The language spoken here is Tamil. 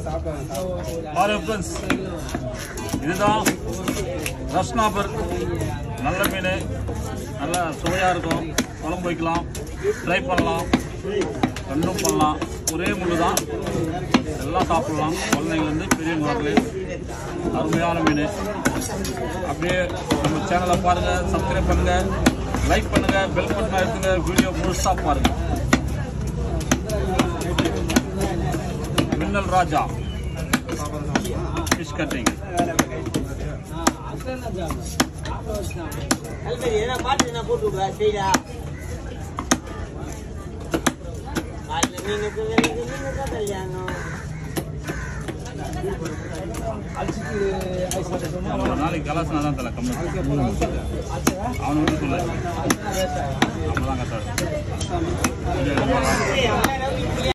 பாருங்க ஃப்ரெண்ட்ஸ் இதுதான் ரஸ்னாபர் நல்ல மீன் நல்லா சுவையாக இருக்கும் குழம்பு வைக்கலாம் ஃப்ரை பண்ணலாம் ரெண்டும் பண்ணலாம் ஒரே முள்ளு தான் எல்லாம் சாப்பிடலாம் குழந்தைங்கலேருந்து பெரியவங்க வரலையும் அருமையான மீன் அப்படியே நம்ம சேனலை பாருங்கள் சப்ஸ்கிரைப் பண்ணுங்கள் லைக் பண்ணுங்கள் பெல் பட்டன் எடுத்துங்க வீடியோ முழுசாக பாருங்கள் மின்னல் ராஜா ஃபிஷ் கட்டிங் அல்படி என்ன பாட்டு என்ன போட்டு விடுறா செய்டா காலைல மீன் மீன் மீன் தான் கல்யாணம் ஒரு நாளைக்கு கலாசனா தான் தலை கம்மி அவனை விட்டு சொல்லு நம்ம தான் கட்டாடு